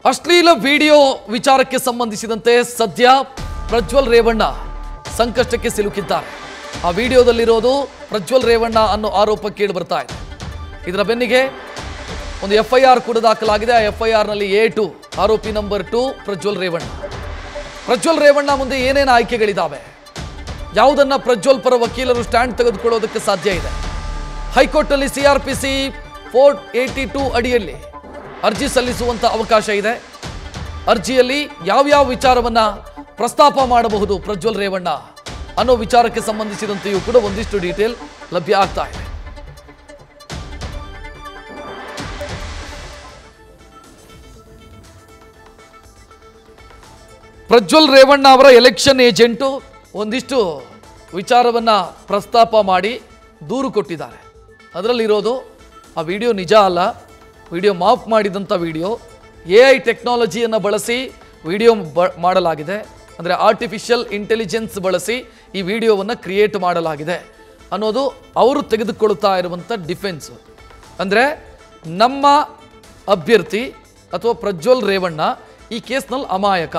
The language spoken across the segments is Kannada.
ಅಶ್ಲೀಲ ವಿಡಿಯೋ ವಿಚಾರಕ್ಕೆ ಸಂಬಂಧಿಸಿದಂತೆ ಸದ್ಯ ಪ್ರಜ್ವಲ್ ರೇವಣ್ಣ ಸಂಕಷ್ಟಕ್ಕೆ ಸಿಲುಕಿದ್ದಾರೆ ಆ ವಿಡಿಯೋದಲ್ಲಿರೋದು ಪ್ರಜ್ವಲ್ ರೇವಣ್ಣ ಅನ್ನೋ ಆರೋಪ ಕೇಳಿ ಬರ್ತಾ ಇದೆ ಇದರ ಬೆನ್ನಿಗೆ ಒಂದು ಎಫ್ ಐ ಆರ್ ಕೂಡ ದಾಖಲಾಗಿದೆ ಆ ಎಫ್ ಐ ಆರ್ನಲ್ಲಿ ಎ ಟು ಆರೋಪಿ ನಂಬರ್ ಟು ಪ್ರಜ್ವಲ್ ರೇವಣ್ಣ ಪ್ರಜ್ವಲ್ ರೇವಣ್ಣ ಮುಂದೆ ಏನೇನು ಆಯ್ಕೆಗಳಿದ್ದಾವೆ ಯಾವುದನ್ನ ಪ್ರಜ್ವಲ್ ಪರ ವಕೀಲರು ಸ್ಟ್ಯಾಂಡ್ ತೆಗೆದುಕೊಳ್ಳೋದಕ್ಕೆ ಸಾಧ್ಯ ಇದೆ ಹೈಕೋರ್ಟ್ನಲ್ಲಿ C R P C four eighty two ಅಡಿಯಲ್ಲಿ ಅರ್ಜಿ ಸಲ್ಲಿಸುವಂತ ಅವಕಾಶ ಇದೆ ಅರ್ಜಿಯಲ್ಲಿ ಯಾವ್ಯಾವ ವಿಚಾರವನ್ನ ಪ್ರಸ್ತಾಪ ಮಾಡಬಹುದು ಪ್ರಜ್ವಲ್ ರೇವಣ್ಣ ಅನ್ನೋ ವಿಚಾರಕ್ಕೆ ಸಂಬಂಧಿಸಿದಂತೆಯೂ ಕೂಡ ಒಂದಿಷ್ಟು ಡೀಟೇಲ್ ಲಭ್ಯ ಆಗ್ತಾ ಇದೆ ಪ್ರಜ್ವಲ್ ರೇವಣ್ಣ ಅವರ ಎಲೆಕ್ಷನ್ ಏಜೆಂಟು ಒಂದಿಷ್ಟು ವಿಚಾರವನ್ನ ಪ್ರಸ್ತಾಪ ಮಾಡಿ ದೂರು ಕೊಟ್ಟಿದ್ದಾರೆ ಅದರಲ್ಲಿರೋದು ಆ ವಿಡಿಯೋ ನಿಜ ಅಲ್ಲ ವಿಡಿಯೋ ಮಾಫ್ ಮಾಡಿದಂಥ ವಿಡಿಯೋ ಎ ಐ ಟೆಕ್ನಾಲಜಿಯನ್ನು ಬಳಸಿ ವಿಡಿಯೋ ಬ ಮಾಡಲಾಗಿದೆ ಅಂದರೆ ಆರ್ಟಿಫಿಷಿಯಲ್ ಇಂಟೆಲಿಜೆನ್ಸ್ ಬಳಸಿ ಈ ವಿಡಿಯೋವನ್ನು ಕ್ರಿಯೇಟ್ ಮಾಡಲಾಗಿದೆ ಅನ್ನೋದು ಅವರು ತೆಗೆದುಕೊಳ್ತಾ ಇರುವಂಥ ಡಿಫೆನ್ಸು ಅಂದರೆ ನಮ್ಮ ಅಭ್ಯರ್ಥಿ ಅಥವಾ ಪ್ರಜ್ವಲ್ ರೇವಣ್ಣ ಈ ಕೇಸ್ನಲ್ಲಿ ಅಮಾಯಕ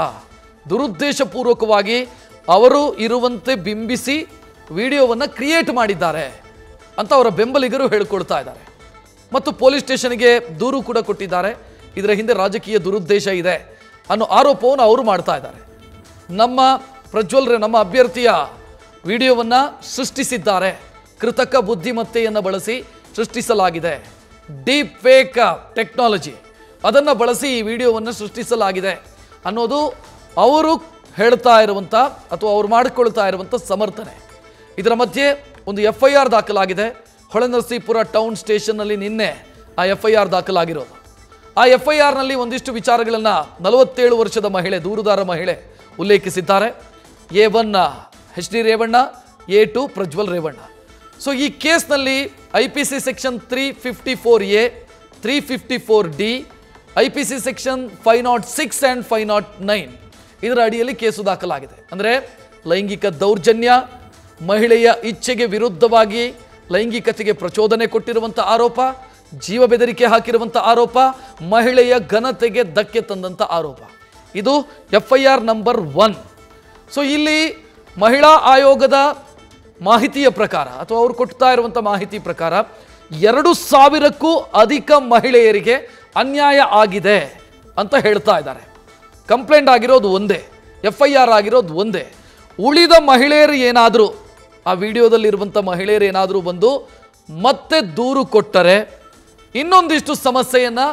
ದುರುದ್ದೇಶಪೂರ್ವಕವಾಗಿ ಅವರು ಇರುವಂತೆ ಬಿಂಬಿಸಿ ವಿಡಿಯೋವನ್ನು ಕ್ರಿಯೇಟ್ ಮಾಡಿದ್ದಾರೆ ಅಂತ ಅವರ ಬೆಂಬಲಿಗರು ಹೇಳ್ಕೊಳ್ತಾ ಇದ್ದಾರೆ ಮತ್ತು ಪೊಲೀಸ್ ಸ್ಟೇಷನ್ಗೆ ದೂರು ಕೂಡ ಕೊಟ್ಟಿದ್ದಾರೆ ಇದರ ಹಿಂದೆ ರಾಜಕೀಯ ದುರುದ್ದೇಶ ಇದೆ ಅನ್ನೋ ಆರೋಪವನ್ನು ಅವರು ಮಾಡ್ತಾ ಇದ್ದಾರೆ ನಮ್ಮ ಪ್ರಜ್ವಲ್ ರೇ ನಮ್ಮ ಅಭ್ಯರ್ಥಿಯ ವಿಡಿಯೋವನ್ನು ಸೃಷ್ಟಿಸಿದ್ದಾರೆ ಕೃತಕ ಬುದ್ಧಿಮತ್ತೆಯನ್ನು ಬಳಸಿ ಸೃಷ್ಟಿಸಲಾಗಿದೆ ಡೀಪ್ ಫೇಕ್ ಟೆಕ್ನಾಲಜಿ ಅದನ್ನು ಬಳಸಿ ಈ ವಿಡಿಯೋವನ್ನು ಸೃಷ್ಟಿಸಲಾಗಿದೆ ಅನ್ನೋದು ಅವರು ಹೇಳ್ತಾ ಇರುವಂಥ ಅಥವಾ ಅವರು ಮಾಡಿಕೊಳ್ತಾ ಇರುವಂಥ ಸಮರ್ಥನೆ ಇದರ ಮಧ್ಯೆ ಒಂದು ಎಫ್ ಐ ಆರ್ ದಾಖಲಾಗಿದೆ ಹೊಳೆನರಸೀಪುರ ಟೌನ್ ಸ್ಟೇಷನ್ನಲ್ಲಿ ನಿನ್ನೆ ಆ ಎಫ್ ಐ ಆರ್ ದಾಖಲಾಗಿರೋದು ಆ ಎಫ್ ಐ ಆರ್ನಲ್ಲಿ ಒಂದಿಷ್ಟು ವಿಚಾರಗಳನ್ನು ನಲವತ್ತೇಳು ವರ್ಷದ ಮಹಿಳೆ ದೂರುದಾರ ಮಹಿಳೆ ಉಲ್ಲೇಖಿಸಿದ್ದಾರೆ A one H D Revanna A two Prajwal Revanna so ಈ ಕೇಸ್ನಲ್ಲಿ I P C section three fifty four A three fifty four D I P C section five nought six and five nought nine ಇದರ ಅಡಿಯಲ್ಲಿ ಕೇಸು ದಾಖಲಾಗಿದೆ ಅಂದರೆ ಲೈಂಗಿಕ ದೌರ್ಜನ್ಯ ಮಹಿಳೆಯ ಇಚ್ಛೆಗೆ ವಿರುದ್ಧವಾಗಿ ಲೈಂಗಿಕತೆಗೆ ಪ್ರಚೋದನೆ ಕೊಟ್ಟಿರುವಂಥ ಆರೋಪ ಜೀವ ಬೆದರಿಕೆ ಹಾಕಿರುವಂಥ ಆರೋಪ ಮಹಿಳೆಯ ಘನತೆಗೆ ಧಕ್ಕೆ ತಂದಂಥ ಆರೋಪ ಇದು F I R number one so ಇಲ್ಲಿ ಮಹಿಳಾ ಆಯೋಗದ ಮಾಹಿತಿಯ ಪ್ರಕಾರ ಅಥವಾ ಅವರು ಕೊಡ್ತಾ ಇರುವಂಥ ಮಾಹಿತಿ ಪ್ರಕಾರ ಎರಡು ಸಾವಿರಕ್ಕೂ ಅಧಿಕ ಮಹಿಳೆಯರಿಗೆ ಅನ್ಯಾಯ ಆಗಿದೆ ಅಂತ ಹೇಳ್ತಾ ಇದ್ದಾರೆ ಕಂಪ್ಲೇಂಟ್ ಆಗಿರೋದು ಒಂದೇ ಎಫ್ ಐ ಆರ್ ಆಗಿರೋದು ಒಂದೇ ಉಳಿದ ಮಹಿಳೆಯರು ಏನಾದರೂ ಆ ವಿಡಿಯೋದಲ್ಲಿರುವಂಥ ಮಹಿಳೆಯರು ಏನಾದರೂ ಬಂದು ಮತ್ತೆ ದೂರು ಕೊಟ್ಟರೆ ಇನ್ನೊಂದಿಷ್ಟು ಸಮಸ್ಯೆಯನ್ನು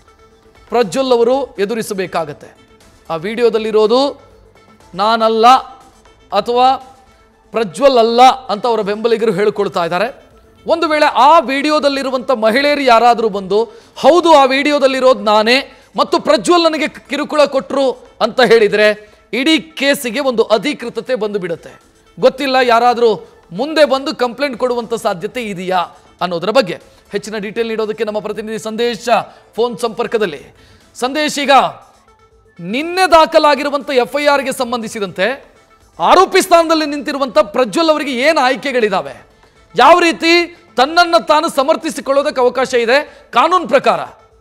ಪ್ರಜ್ವಲ್ ಅವರು ಎದುರಿಸಬೇಕಾಗತ್ತೆ ಆ ವಿಡಿಯೋದಲ್ಲಿರೋದು ನಾನಲ್ಲ ಅಥವಾ ಪ್ರಜ್ವಲ್ ಅಲ್ಲ ಅಂತ ಅವರ ಬೆಂಬಲಿಗರು ಹೇಳಿಕೊಳ್ತಾ ಇದ್ದಾರೆ ಒಂದು ವೇಳೆ ಆ ವಿಡಿಯೋದಲ್ಲಿರುವಂಥ ಮಹಿಳೆಯರು ಯಾರಾದರೂ ಬಂದು ಹೌದು ಆ ವಿಡಿಯೋದಲ್ಲಿರೋದು ನಾನೇ ಮತ್ತು ಪ್ರಜ್ವಲ್ ನನಗೆ ಕಿರುಕುಳ ಕೊಟ್ಟರು ಅಂತ ಹೇಳಿದರೆ ಇಡೀ ಕೇಸಿಗೆ ಒಂದು ಅಧಿಕೃತತೆ ಬಂದು ಬಿಡುತ್ತೆ ಗೊತ್ತಿಲ್ಲ ಯಾರಾದರೂ ಮುಂದೆ ಬಂದು ಕಂಪ್ಲೇಂಟ್ ಕೊಡುವಂಥ ಸಾಧ್ಯತೆ ಇದೆಯಾ ಅನ್ನೋದರ ಬಗ್ಗೆ ಹೆಚ್ಚಿನ ಡೀಟೇಲ್ ನೀಡೋದಕ್ಕೆ ನಮ್ಮ ಪ್ರತಿನಿಧಿ ಸಂದೇಶ ಫೋನ್ ಸಂಪರ್ಕದಲ್ಲಿ ಸಂದೇಶ್ ಈಗ ನಿನ್ನೆ ದಾಖಲಾಗಿರುವಂಥ ಎಫ್ ಐ ಆರ್ಗೆ ಸಂಬಂಧಿಸಿದಂತೆ ಆರೋಪಿ ಸ್ಥಾನದಲ್ಲಿ ನಿಂತಿರುವಂಥ ಪ್ರಜ್ವಲ್ ಅವರಿಗೆ ಏನು ಆಯ್ಕೆಗಳಿದಾವೆ ಯಾವ ರೀತಿ ತನ್ನನ್ನು ತಾನು ಸಮರ್ಥಿಸಿಕೊಳ್ಳೋದಕ್ಕೆ ಅವಕಾಶ ಇದೆ ಕಾನೂನು ಪ್ರಕಾರ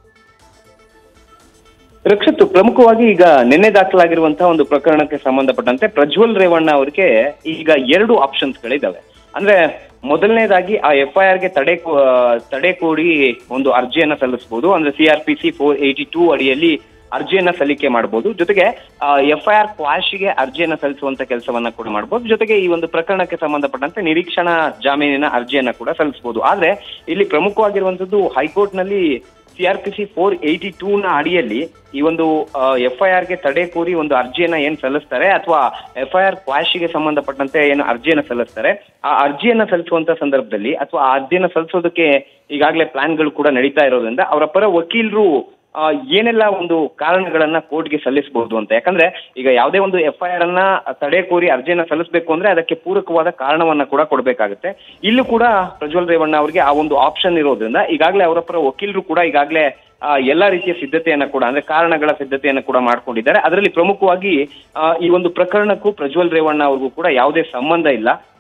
ರಕ್ಷಿತ್ ಪ್ರಮುಖವಾಗಿ ಈಗ ನಿನ್ನೆ ದಾಖಲಾಗಿರುವಂತಹ ಒಂದು ಪ್ರಕರಣಕ್ಕೆ ಸಂಬಂಧಪಟ್ಟಂತೆ ಪ್ರಜ್ವಲ್ ರೇವಣ್ಣ ಅವರಿಗೆ ಈಗ ಎರಡು ಆಪ್ಷನ್ಸ್ ಗಳಿದಾವೆ ಅಂದ್ರೆ ಮೊದಲನೇದಾಗಿ ಆ ಎಫ್ ಐ ಗೆ ತಡೆ ಕೋ- ತಡೆ ಕೋರಿ ಒಂದು ಅರ್ಜಿಯನ್ನ ಸಲ್ಲಿಸಬಹುದು ಅಂದ್ರೆ C R P C four eighty two ಅಡಿಯಲ್ಲಿ ಅರ್ಜಿಯನ್ನ ಸಲ್ಲಿಕೆ ಮಾಡಬಹುದು ಜೊತೆಗೆ ಎಫ್ ಐ ಆರ್ ಕ್ವಾಶ್ಗೆ ಅರ್ಜಿಯನ್ನ ಸಲ್ಲಿಸುವಂತ ಕೆಲಸವನ್ನ ಕೂಡ ಮಾಡಬಹುದು ಜೊತೆಗೆ ಈ ಒಂದು ಪ್ರಕರಣಕ್ಕೆ ಸಂಬಂಧಪಟ್ಟಂತೆ ನಿರೀಕ್ಷಣಾ ಜಾಮೀನಿನ ಅರ್ಜಿಯನ್ನ ಕೂಡ ಸಲ್ಲಿಸಬಹುದು ಆದ್ರೆ ಇಲ್ಲಿ ಪ್ರಮುಖವಾಗಿರುವಂತದ್ದು ಹೈಕೋರ್ಟ್ ನಲ್ಲಿ ಸಿಆರ್ಪಿಸಿ ಫೋರ್ ಏಯ್ಟಿ ಟೂ ನ ಅಡಿಯಲ್ಲಿ ಈ ಒಂದು ಎಫ್ ಐ ಆರ್ ಗೆ ತಡೆ ಕೋರಿ ಒಂದು ಅರ್ಜಿಯನ್ನ ಏನ್ ಸಲ್ಲಿಸ್ತಾರೆ ಅಥವಾ ಎಫ್ ಐ ಆರ್ ಗೆ ಸಂಬಂಧಪಟ್ಟಂತೆ ಏನು ಅರ್ಜಿಯನ್ನ ಸಲ್ಲಿಸ್ತಾರೆ ಆ ಅರ್ಜಿಯನ್ನ ಸಲ್ಲಿಸುವಂತ ಸಂದರ್ಭದಲ್ಲಿ ಅಥವಾ ಆ ಅರ್ಜಿಯನ್ನ ಸಲ್ಲಿಸೋದಕ್ಕೆ ಈಗಾಗಲೇ ಪ್ಲಾನ್ಗಳು ಕೂಡ ನಡೀತಾ ಇರೋದ್ರಿಂದ ಅವರ ಪರ ವಕೀಲರು ಆ, ಏನೆಲ್ಲ ಒಂದು ಕಾರಣಗಳನ್ನ ಕೋರ್ಟ್ಗೆ ಸಲ್ಲಿಸಬಹುದು ಅಂತ ಯಾಕಂದ್ರೆ ಈಗ ಯಾವುದೇ ಒಂದು ಎಫ್ ಐ ಆರ್ ಅನ್ನ ತಡೆ ಕೋರಿ ಅರ್ಜಿಯನ್ನ ಸಲ್ಲಿಸಬೇಕು ಅಂದ್ರೆ ಅದಕ್ಕೆ ಪೂರಕವಾದ ಕಾರಣವನ್ನ ಕೂಡ ಕೊಡಬೇಕಾಗುತ್ತೆ ಇಲ್ಲೂ ಕೂಡ ಪ್ರಜ್ವಲ್ ರೇವಣ್ಣ ಅವರಿಗೆ ಆ ಒಂದು ಆಪ್ಷನ್ ಇರೋದ್ರಿಂದ ಈಗಾಗಲೇ ಅವರ ಪರ ವಕೀಲರು ಕೂಡ ಈಗಾಗಲೇ ಆ, ಎಲ್ಲಾ ರೀತಿಯ ಸಿದ್ಧತೆಯನ್ನ ಕೂಡ ಅಂದ್ರೆ ಕಾರಣಗಳ ಸಿದ್ಧತೆಯನ್ನ ಕೂಡ ಮಾಡ್ಕೊಂಡಿದ್ದಾರೆ ಅದರಲ್ಲಿ ಪ್ರಮುಖವಾಗಿ ಆ, ಈ ಒಂದು ಪ್ರಕರಣಕ್ಕೂ ಪ್ರಜ್ವಲ್ ರೇವಣ್ಣ ಅವ್ರಿಗೂ ಕೂಡ ಯಾವುದೇ ಸಂಬಂಧ ಇಲ್ಲ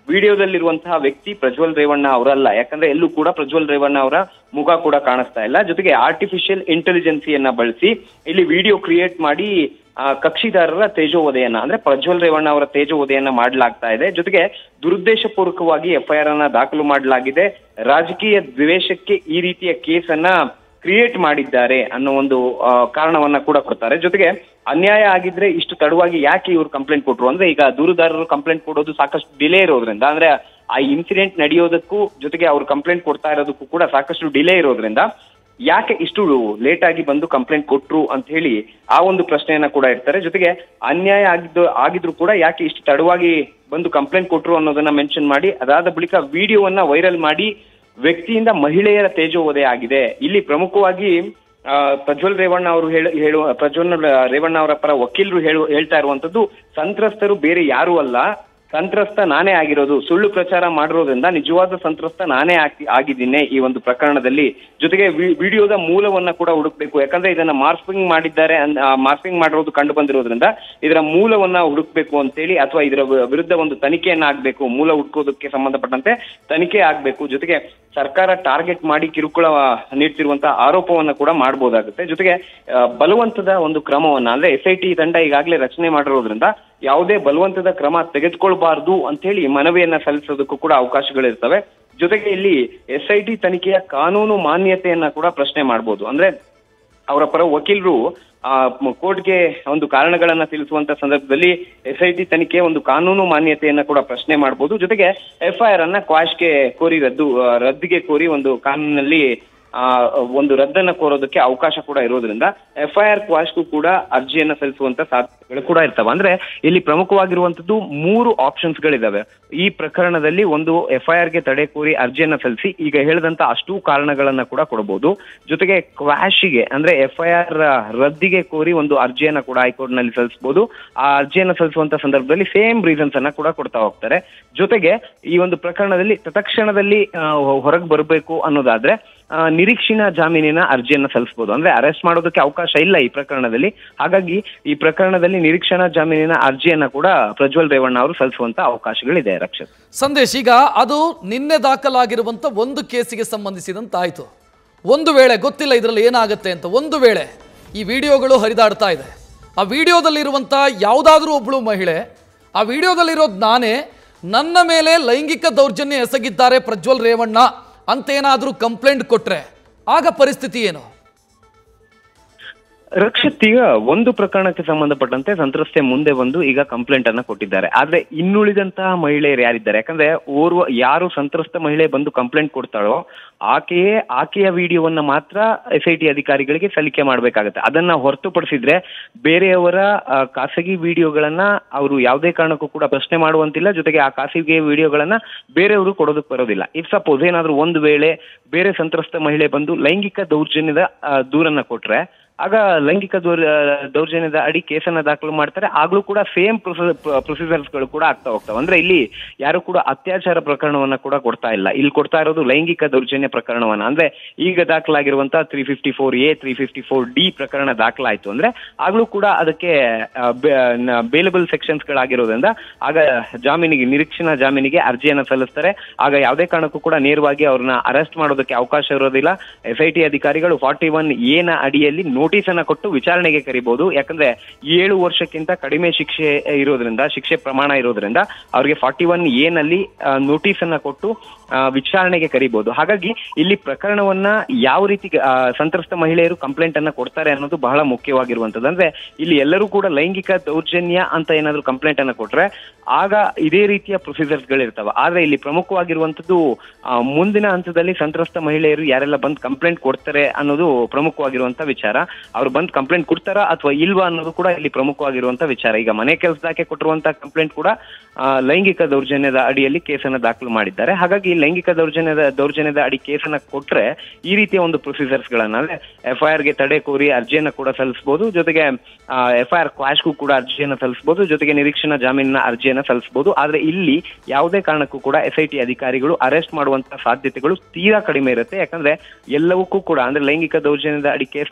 ವಿಡಿಯೋದಲ್ಲಿರುವಂತಹ ವ್ಯಕ್ತಿ ಪ್ರಜ್ವಲ್ ರೇವಣ್ಣ ಅವರಲ್ಲ ಯಾಕಂದ್ರೆ ಎಲ್ಲೂ ಕೂಡ ಪ್ರಜ್ವಲ್ ರೇವಣ್ಣ ಅವರ ಮುಖ ಕೂಡ ಕಾಣಿಸ್ತಾ ಇಲ್ಲ ಜೊತೆಗೆ ಆರ್ಟಿಫಿಷಿಯಲ್ ಇಂಟೆಲಿಜೆನ್ಸಿಯನ್ನ ಬಳಸಿ ಇಲ್ಲಿ ವಿಡಿಯೋ ಕ್ರಿಯೇಟ್ ಮಾಡಿ ಆ, ಕಕ್ಷಿದಾರರ ತೇಜೋವಧೆಯನ್ನ ಅಂದ್ರೆ ಪ್ರಜ್ವಲ್ ರೇವಣ್ಣ ಅವರ ತೇಜೋವಧೆಯನ್ನ ಮಾಡಲಾಗ್ತಾ ಇದೆ ಜೊತೆಗೆ ದುರುದ್ದೇಶಪೂರ್ವಕವಾಗಿ ಎಫ್ಐಆರ್ ಅನ್ನ ದಾಖಲು ಮಾಡಲಾಗಿದೆ ರಾಜಕೀಯ ದ್ವೇಷಕ್ಕೆ ಈ ರೀತಿಯ ಕೇಸನ್ನ ಕ್ರಿಯೇಟ್ ಮಾಡಿದ್ದಾರೆ ಅನ್ನೋ ಒಂದು ಆ, ಕಾರಣವನ್ನ ಕೂಡ ಕೊಡ್ತಾರೆ ಜೊತೆಗೆ ಅನ್ಯಾಯ ಆಗಿದ್ರೆ ಇಷ್ಟು ತಡವಾಗಿ ಯಾಕೆ ಇವ್ರು ಕಂಪ್ಲೇಂಟ್ ಕೊಟ್ರು ಅಂದ್ರೆ ಈಗ ದೂರುದಾರರು ಕಂಪ್ಲೇಂಟ್ ಕೊಡೋದು ಸಾಕಷ್ಟು ಡಿಲೇ ಇರೋದ್ರಿಂದ ಅಂದ್ರೆ ಆ ಇನ್ಸಿಡೆಂಟ್ ನಡೆಯೋದಕ್ಕೂ ಜೊತೆಗೆ ಅವ್ರು ಕಂಪ್ಲೇಂಟ್ ಕೊಡ್ತಾ ಇರೋದಕ್ಕೂ ಕೂಡ ಸಾಕಷ್ಟು ಡಿಲೇ ಇರೋದ್ರಿಂದ ಯಾಕೆ ಇಷ್ಟು ಲೇಟ್ ಆಗಿ ಬಂದು ಕಂಪ್ಲೇಂಟ್ ಕೊಟ್ರು ಅಂತ ಹೇಳಿ ಆ ಒಂದು ಪ್ರಶ್ನೆಯನ್ನ ಕೂಡ ಇರ್ತಾರೆ ಜೊತೆಗೆ ಅನ್ಯಾಯ ಆಗಿದ್ದು ಆಗಿದ್ರು ಕೂಡ ಯಾಕೆ ಇಷ್ಟು ತಡವಾಗಿ ಬಂದು ಕಂಪ್ಲೇಂಟ್ ಕೊಟ್ರು ಅನ್ನೋದನ್ನ ಮೆನ್ಷನ್ ಮಾಡಿ ಅದಾದ ಬಳಿಕ ವಿಡಿಯೋವನ್ನ ವೈರಲ್ ಮಾಡಿ ವ್ಯಕ್ತಿಯಿಂದ ಮಹಿಳೆಯರ ತೇಜೋವಧೆ ಆಗಿದೆ ಇಲ್ಲಿ ಪ್ರಮುಖವಾಗಿ ಆ, ಪ್ರಜ್ವಲ್ ರೇವಣ್ಣ ಅವರು ಹೇಳ ಹೇಳುವ ಪ್ರಜ್ವಲ್ ರೇವಣ್ಣ ಅವರ ಪರ ವಕೀಲರು ಹೇಳು ಹೇಳ್ತಾ ಇರುವಂತದ್ದು ಸಂತ್ರಸ್ತರು ಬೇರೆ ಯಾರು ಅಲ್ಲ ಸಂತ್ರಸ್ತ ನಾನೇ ಆಗಿರೋದು ಸುಳ್ಳು ಪ್ರಚಾರ ಮಾಡಿರೋದ್ರಿಂದ ನಿಜವಾದ ಸಂತ್ರಸ್ತ ನಾನೇ ಆಗಿ ಆಗಿದ್ದೀನಿ ಈ ಒಂದು ಪ್ರಕರಣದಲ್ಲಿ ಜೊತೆಗೆ ವಿ- ವಿಡಿಯೋದ ಮೂಲವನ್ನ ಕೂಡ ಹುಡುಕ್ಬೇಕು ಯಾಕಂದ್ರೆ ಇದನ್ನ ಮಾರ್ಫಿಂಗ್ ಮಾಡಿದ್ದಾರೆ ಮಾರ್ಫಿಂಗ್ ಮಾಡಿರೋದು ಕಂಡು ಬಂದಿರೋದ್ರಿಂದ ಇದರ ಮೂಲವನ್ನ ಹುಡುಕ್ಬೇಕು ಅಂತೇಳಿ ಅಥವಾ ಇದರ ವಿ- ವಿರುದ್ಧ ಒಂದು ತನಿಖೆಯನ್ನ ಆಗ್ಬೇಕು ಮೂಲ ಹುಡುಕೋದಕ್ಕೆ ಸಂಬಂಧಪಟ್ಟಂತೆ ತನಿಖೆ ಆಗ್ಬೇಕು ಜೊತೆಗೆ ಸರ್ಕಾರ ಟಾರ್ಗೆಟ್ ಮಾಡಿ ಕಿರುಕುಳ ನೀಡ್ತಿರುವಂತಹ ಆರೋಪವನ್ನ ಕೂಡ ಮಾಡಬಹುದಾಗುತ್ತೆ ಜೊತೆಗೆ ಆ, ಬಲವಂತದ ಒಂದು ಕ್ರಮವನ್ನ ಅಂದ್ರೆ ಎಸ್ ಐ ಟಿ ತಂಡ ಈಗಾಗಲೇ ರಚನೆ ಮಾಡಿರೋದ್ರಿಂದ ಯಾವುದೇ ಬಲವಂತದ ಕ್ರಮ ತೆಗೆದುಕೊಳ್ಬಾರ್ದು ಅಂತ ಹೇಳಿ ಮನವಿಯನ್ನ ಸಲ್ಲಿಸೋದಕ್ಕೂ ಕೂಡ ಅವಕಾಶಗಳಿರ್ತವೆ ಜೊತೆಗೆ ಇಲ್ಲಿ ಎಸ್ ಐ ಟಿ ತನಿಖೆಯ ಕಾನೂನು ಮಾನ್ಯತೆಯನ್ನ ಕೂಡ ಪ್ರಶ್ನೆ ಮಾಡಬಹುದು ಅಂದ್ರೆ ಅವರ ಪರ ವಕೀಲರು ಆ ಮ- ಕೋರ್ಟ್ಗೆ ಒಂದು ಕಾರಣಗಳನ್ನ ತಿಳಿಸುವಂತ ಸಂದರ್ಭದಲ್ಲಿ ಎಸ್ ಐ ಟಿ ತನಿಖೆ ಒಂದು ಕಾನೂನು ಮಾನ್ಯತೆಯನ್ನ ಕೂಡ ಪ್ರಶ್ನೆ ಮಾಡಬಹುದು ಜೊತೆಗೆ ಎಫ್ಐಆರ್ ಅನ್ನ ಕ್ವಾಶ್ಗೆ ಕೋರಿ ರದ್ದು ಆ, ರದ್ದಿಗೆ ಕೋರಿ ಒಂದು ಕಾನೂನಿನಲ್ಲಿ ಆ ಒಂದು ರದ್ದನ್ನ ಕೋರೋದಕ್ಕೆ ಅವಕಾಶ ಕೂಡ ಇರೋದ್ರಿಂದ ಎಫ್ಐಆರ್ ಕ್ವಾಶ್ಗೂ ಕೂಡ ಅರ್ಜಿಯನ್ನ ಸಲ್ಲಿಸುವಂತ ಸಾಧ್ಯತೆಗಳು ಕೂಡ ಇರ್ತವೆ ಅಂದ್ರೆ ಇಲ್ಲಿ ಪ್ರಮುಖವಾಗಿರುವಂತದ್ದು ಮೂರು ಆಪ್ಷನ್ಸ್ ಗಳಿದಾವೆ ಈ ಪ್ರಕರಣದಲ್ಲಿ ಒಂದು ಎಫ್ಐಆರ್ ಗೆ ತಡೆ ಕೋರಿ ಅರ್ಜಿಯನ್ನ ಸಲ್ಲಿಸಿ ಈಗ ಹೇಳಿದಂತ ಅಷ್ಟು ಕಾರಣಗಳನ್ನ ಕೂಡ ಕೊಡಬಹುದು ಜೊತೆಗೆ ಕ್ವಾಶಿಗೆ ಅಂದ್ರೆ ಎಫ್ಐಆರ್ ರದ್ದಿಗೆ ಕೋರಿ ಒಂದು ಅರ್ಜಿಯನ್ನ ಕೂಡ ಹೈಕೋರ್ಟ್ ನಲ್ಲಿ ಸಲ್ಲಿಸಬಹುದು ಆ ಅರ್ಜಿಯನ್ನ ಸಲ್ಲಿಸುವಂತ ಸಂದರ್ಭದಲ್ಲಿ ಸೇಮ್ ರೀಸನ್ಸ್ ಅನ್ನ ಕೂಡ ಕೊಡ್ತಾ ಹೋಗ್ತಾರೆ ಜೊತೆಗೆ ಈ ಒಂದು ಪ್ರಕರಣದಲ್ಲಿ ತತ್ಕ್ಷಣದಲ್ಲಿ ಹೊರಗೆ ಬರಬೇಕು ಅನ್ನೋದಾದ್ರೆ ಆ, ನಿರೀಕ್ಷಿನ ಜಾಮೀನಿನ ಅರ್ಜಿಯನ್ನ ಸಲ್ಲಿಸಬಹುದು ಅಂದ್ರೆ ಅರೆಸ್ಟ್ ಮಾಡೋದಕ್ಕೆ ಅವಕಾಶ ಇಲ್ಲ ಈ ಪ್ರಕರಣದಲ್ಲಿ ಹಾಗಾಗಿ ಈ ಪ್ರಕರಣದಲ್ಲಿ ನಿರೀಕ್ಷಣಾ ಜಾಮೀನಿನ ಅರ್ಜಿಯನ್ನ ಕೂಡ ಪ್ರಜ್ವಲ್ ರೇವಣ್ಣ ಅವರು ಸಲ್ಲಿಸುವಂತ ಅವಕಾಶಗಳಿದೆ ರಕ್ಷತ್ ಸಂದೇಶ್ ಈಗ ಅದು ನಿನ್ನೆ ದಾಖಲಾಗಿರುವಂಥ ಒಂದು ಕೇಸಿಗೆ ಸಂಬಂಧಿಸಿದಂತಾಯಿತು ಒಂದು ವೇಳೆ ಗೊತ್ತಿಲ್ಲ ಇದರಲ್ಲಿ ಏನಾಗುತ್ತೆ ಅಂತ ಒಂದು ವೇಳೆ ಈ ವಿಡಿಯೋಗಳು ಹರಿದಾಡ್ತಾ ಇದೆ ಆ ವಿಡಿಯೋದಲ್ಲಿರುವಂಥ ಯಾವುದಾದ್ರೂ ಒಬ್ಬಳು ಮಹಿಳೆ ಆ ವಿಡಿಯೋದಲ್ಲಿರೋದು ನಾನೇ ನನ್ನ ಮೇಲೆ ಲೈಂಗಿಕ ದೌರ್ಜನ್ಯ ಎಸಗಿದ್ದಾರೆ ಪ್ರಜ್ವಲ್ ರೇವಣ್ಣ ಅಂತೇನಾದರೂ ಕಂಪ್ಲೇಂಟ್ ಕೊಟ್ರೆ ಆಗ ಪರಿಸ್ಥಿತಿ ಏನು ರಕ್ಷಿತ್ ಈಗ ಒಂದು ಪ್ರಕರಣಕ್ಕೆ ಸಂಬಂಧಪಟ್ಟಂತೆ ಸಂತ್ರಸ್ತೆ ಮುಂದೆ ಬಂದು ಈಗ ಕಂಪ್ಲೇಂಟ್ ಅನ್ನ ಕೊಟ್ಟಿದ್ದಾರೆ ಆದ್ರೆ ಇನ್ನುಳಿದಂತಹ ಮಹಿಳೆಯರು ಯಾರಿದ್ದಾರೆ ಯಾಕಂದ್ರೆ ಓರ್ವ ಯಾರು ಸಂತ್ರಸ್ತ ಮಹಿಳೆ ಬಂದು ಕಂಪ್ಲೇಂಟ್ ಕೊಡ್ತಾಳೋ ಆಕೆಯೇ ಆಕೆಯ ವಿಡಿಯೋವನ್ನ ಮಾತ್ರ ಎಸ್ ಐ ಟಿ ಅಧಿಕಾರಿಗಳಿಗೆ ಸಲ್ಲಿಕೆ ಮಾಡಬೇಕಾಗತ್ತೆ ಅದನ್ನ ಹೊರತುಪಡಿಸಿದ್ರೆ ಬೇರೆಯವರ ಆ, ಖಾಸಗಿ ವಿಡಿಯೋಗಳನ್ನ ಅವರು ಯಾವುದೇ ಕಾರಣಕ್ಕೂ ಕೂಡ ಪ್ರಶ್ನೆ ಮಾಡುವಂತಿಲ್ಲ ಜೊತೆಗೆ ಆ ಖಾಸಗಿ ವಿಡಿಯೋಗಳನ್ನ ಬೇರೆಯವರು ಕೊಡೋದಕ್ಕೆ ಬರೋದಿಲ್ಲ ಇಫ್ ಸಪೋಸ್ ಏನಾದ್ರೂ ಒಂದು ವೇಳೆ ಬೇರೆ ಸಂತ್ರಸ್ತ ಮಹಿಳೆ ಬಂದು ಲೈಂಗಿಕ ದೌರ್ಜನ್ಯದ ಆ, ದೂರನ್ನ ಕೊಟ್ರೆ ಆಗ ಲೈಂಗಿಕ ದೌರ್ ದೌರ್ಜನ್ಯದ ಅಡಿ ಕೇಸನ್ನ ದಾಖಲು ಮಾಡ್ತಾರೆ ಆಗ್ಲೂ ಕೂಡ ಸೇಮ್ ಪ್ರೊಸೀಜರ್ಸ್ಗಳು ಕೂಡ ಆಗ್ತಾ ಹೋಗ್ತಾವೆ ಅಂದ್ರೆ ಇಲ್ಲಿ ಯಾರು ಕೂಡ ಅತ್ಯಾಚಾರ ಪ್ರಕರಣವನ್ನ ಕೂಡ ಕೊಡ್ತಾ ಇಲ್ಲ ಇಲ್ಲಿ ಕೊಡ್ತಾ ಇರೋದು ಲೈಂಗಿಕ ದೌರ್ಜನ್ಯ ಪ್ರಕರಣವನ್ನ ಅಂದ್ರೆ ಈಗ ದಾಖಲಾಗಿರುವಂತಹ three fifty four A three fifty four D ಪ್ರಕರಣ ದಾಖಲಾಯ್ತು ಅಂದ್ರೆ ಆಗ್ಲೂ ಕೂಡ ಅದಕ್ಕೆ ಬೇಲಬಲ್ ಸೆಕ್ಷನ್ಸ್ ಗಳಾಗಿರೋದ್ರಿಂದ ಆಗ ಜಾಮೀನಿಗೆ ನಿರೀಕ್ಷಣಾ ಜಾಮೀನಿಗೆ ಅರ್ಜಿಯನ್ನ ಸಲ್ಲಿಸ್ತಾರೆ ಆಗ ಯಾವುದೇ ಕಾರಣಕ್ಕೂ ಕೂಡ ನೇರವಾಗಿ ಅವ್ರನ್ನ ಅರೆಸ್ಟ್ ಮಾಡೋದಕ್ಕೆ ಅವಕಾಶ ಇರೋದಿಲ್ಲ ಎಸ್ ಐ ಟಿ ಅಧಿಕಾರಿಗಳು ಫಾರ್ಟಿ ಒನ್ ಎನ ಅಡಿಯಲ್ಲಿ ನೋಟಿಸ್ ಅನ್ನ ಕೊಟ್ಟು ವಿಚಾರಣೆಗೆ ಕರಿಬಹುದು ಯಾಕಂದ್ರೆ ಏಳು ವರ್ಷಕ್ಕಿಂತ ಕಡಿಮೆ ಶಿಕ್ಷೆ ಇರೋದ್ರಿಂದ ಶಿಕ್ಷೆ ಪ್ರಮಾಣ ಇರೋದ್ರಿಂದ ಅವ್ರಿಗೆ ಫಾರ್ಟಿ ಒನ್ ಎನಲ್ಲಿ ನೋಟಿಸ್ ಅನ್ನ ಕೊಟ್ಟು ಆ, ವಿಚಾರಣೆಗೆ ಕರಿಬಹುದು ಹಾಗಾಗಿ ಇಲ್ಲಿ ಪ್ರಕರಣವನ್ನ ಯಾವ ರೀತಿ ಆ, ಸಂತ್ರಸ್ತ ಮಹಿಳೆಯರು ಕಂಪ್ಲೇಂಟ್ ಅನ್ನ ಕೊಡ್ತಾರೆ ಅನ್ನೋದು ಬಹಳ ಮುಖ್ಯವಾಗಿರುವಂತದ್ದು ಅಂದ್ರೆ ಇಲ್ಲಿ ಎಲ್ಲರೂ ಕೂಡ ಲೈಂಗಿಕ ದೌರ್ಜನ್ಯ ಅಂತ ಏನಾದ್ರು ಕಂಪ್ಲೇಂಟ್ ಅನ್ನ ಕೊಟ್ರೆ ಆಗ ಇದೇ ರೀತಿಯ ಪ್ರೊಸೀಜರ್ಸ್ ಗಳಿರ್ತಾವ ಆದ್ರೆ ಇಲ್ಲಿ ಪ್ರಮುಖವಾಗಿರುವಂತದ್ದು ಆ, ಮುಂದಿನ ಹಂತದಲ್ಲಿ ಸಂತ್ರಸ್ತ ಮಹಿಳೆಯರು ಯಾರೆಲ್ಲ ಬಂದ್ ಕಂಪ್ಲೇಂಟ್ ಕೊಡ್ತಾರೆ ಅನ್ನೋದು ಪ್ರಮುಖವಾಗಿರುವಂತ ವಿಚಾರ ಅವ್ರು ಬಂದ್ ಕಂಪ್ಲೇಂಟ್ ಕೊಡ್ತಾರಾ ಅಥವಾ ಇಲ್ವಾ ಅನ್ನೋದು ಕೂಡ ಇಲ್ಲಿ ಪ್ರಮುಖವಾಗಿರುವಂತ ವಿಚಾರ ಈಗ ಮನೆ ಕೆಲಸದಾಕೆ ಕೊಟ್ಟಿರುವಂತ ಕಂಪ್ಲೇಂಟ್ ಕೂಡ ಆ, ಲೈಂಗಿಕ ದೌರ್ಜನ್ಯದ ಅಡಿಯಲ್ಲಿ ಕೇಸನ್ನ ದಾಖಲು ಮಾಡಿದ್ದಾರೆ ಹಾಗಾಗಿ ಲೈಂಗಿಕ ದೌರ್ಜನ್ಯದ ದೌರ್ಜನ್ಯದ ಅಡಿ ಕೇಸನ್ನ ಕೊಟ್ರೆ ಈ ರೀತಿಯ ಒಂದು ಪ್ರೊಸೀಜರ್ಸ್ ಗಳನ್ನ ಅಂದ್ರೆ ಎಫ್ಐಆರ್ ಗೆ ತಡೆ ಕೋರಿ ಅರ್ಜಿಯನ್ನ ಕೂಡ ಸಲ್ಲಿಸಬಹುದು ಜೊತೆಗೆ ಎಫ್ಐಆರ್ ಕ್ವಾಶ್ಗೂ ಕೂಡ ಅರ್ಜಿಯನ್ನ ಸಲ್ಲಿಸಬಹುದು ಜೊತೆಗೆ ನಿರೀಕ್ಷಣಾ ಜಾಮೀನಿನ ಅರ್ಜಿಯನ್ನ ಸಲ್ಲಿಸಬಹುದು ಆದ್ರೆ ಇಲ್ಲಿ ಯಾವುದೇ ಕಾರಣಕ್ಕೂ ಕೂಡ ಎಸ್ ಐ ಟಿ ಅಧಿಕಾರಿಗಳು ಅರೆಸ್ಟ್ ಮಾಡುವಂತ ಸಾಧ್ಯತೆಗಳು ತೀರಾ ಕಡಿಮೆ ಇರುತ್ತೆ ಯಾಕಂದ್ರೆ ಎಲ್ಲವಕ್ಕೂ ಕೂಡ ಅಂದ್ರೆ ಲೈಂಗಿಕ ದೌರ್ಜನ್ಯದ ಅಡಿ ಕೇಸ್ ದಾಖಲಾದ್ರೆ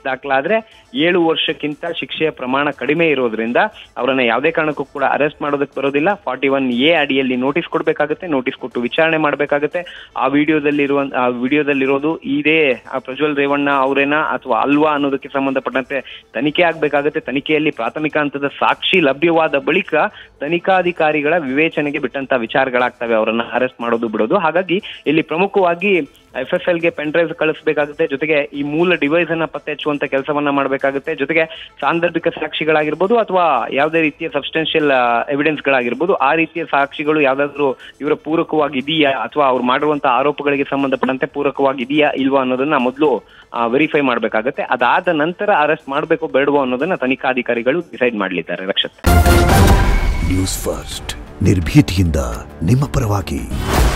ಆದ್ರೆ ಏಳು ವರ್ಷಕ್ಕಿಂತ ಶಿಕ್ಷೆಯ ಪ್ರಮಾಣ ಕಡಿಮೆ ಇರೋದ್ರಿಂದ ಅವರನ್ನ ಯಾವುದೇ ಕಾರಣಕ್ಕೂ ಕೂಡ ಅರೆಸ್ಟ್ ಮಾಡೋದಕ್ಕೆ ಬರೋದಿಲ್ಲ ಫಾರ್ಟಿ ಒನ್ ಎ ಅಡಿಯಲ್ಲಿ ನೋಟಿಸ್ ಕೊಡ್ಬೇಕಾಗುತ್ತೆ ನೋಟಿಸ್ ಕೊಟ್ಟು ವಿಚಾರಣೆ ಮಾಡ್ಬೇಕಾಗುತ್ತೆ ಆ ವಿಡಿಯೋದಲ್ಲಿರುವ ಆ ವಿಡಿಯೋದಲ್ಲಿರೋದು ಇದೇ ಆ ಪ್ರಜ್ವಲ್ ರೇವಣ್ಣ ಅವರೇನಾ ಅಥವಾ ಅಲ್ವಾ ಅನ್ನೋದಕ್ಕೆ ಸಂಬಂಧಪಟ್ಟಂತೆ ತನಿಖೆ ಆಗ್ಬೇಕಾಗುತ್ತೆ ತನಿಖೆಯಲ್ಲಿ ಪ್ರಾಥಮಿಕ ಹಂತದ ಸಾಕ್ಷಿ ಲಭ್ಯವಾದ ಬಳಿಕ ತನಿಖಾಧಿಕಾರಿಗಳ ವಿವೇಚನೆಗೆ ಬಿಟ್ಟಂತ ವಿಚಾರಗಳಾಗ್ತವೆ ಅವರನ್ನ ಅರೆಸ್ಟ್ ಮಾಡೋದು ಬಿಡೋದು ಹಾಗಾಗಿ ಇಲ್ಲಿ ಪ್ರಮುಖವಾಗಿ ಎಫ್ ಎಸ್ ಎಲ್ಗೆ ಪೆನ್ ಡ್ರೈವ್ ಕಳಿಸಬೇಕಾಗುತ್ತೆ ಜೊತೆಗೆ ಈ ಮೂಲ ಡಿವೈಸ್ ಅನ್ನ ಪತ್ತೆ ಹಚ್ಚುವಂತ ಕೆಲಸವನ್ನ ಮಾಡಬೇಕಾಗುತ್ತೆ ಜೊತೆಗೆ ಸಾಂದರ್ಭಿಕ ಸಾಕ್ಷಿಗಳಾಗಿರ್ಬೋದು ಅಥವಾ ಯಾವುದೇ ರೀತಿಯ ಸಬ್ಸ್ಟೆನ್ಷಿಯಲ್ ಎವಿಡೆನ್ಸ್ ಗಳಾಗಿರ್ಬೋದು ಆ ರೀತಿಯ ಸಾಕ್ಷಿಗಳು ಯಾವ್ದಾದ್ರು ಇವರ ಪೂರಕವಾಗಿ ಇದೆಯಾ ಅಥವಾ ಅವ್ರು ಮಾಡಿರುವಂತಹ ಆರೋಪಗಳಿಗೆ ಸಂಬಂಧಪಟ್ಟಂತೆ ಪೂರಕವಾಗಿ ಇದೆಯಾ ಇಲ್ವಾ ಅನ್ನೋದನ್ನ ಮೊದಲು ವೆರಿಫೈ ಮಾಡಬೇಕಾಗುತ್ತೆ ಅದಾದ ನಂತರ ಅರೆಸ್ಟ್ ಮಾಡಬೇಕು ಬೇಡವೋ ಅನ್ನೋದನ್ನ ತನಿಖಾಧಿಕಾರಿಗಳು ಡಿಸೈಡ್ ಮಾಡಲಿದ್ದಾರೆ ರಕ್ಷತ್ ನ್ಯೂಸ್ ಫಸ್ಟ್ ನಿರ್ಭೀತಿಯಿಂದ ನಿಮ್ಮ ಪರವಾಗಿ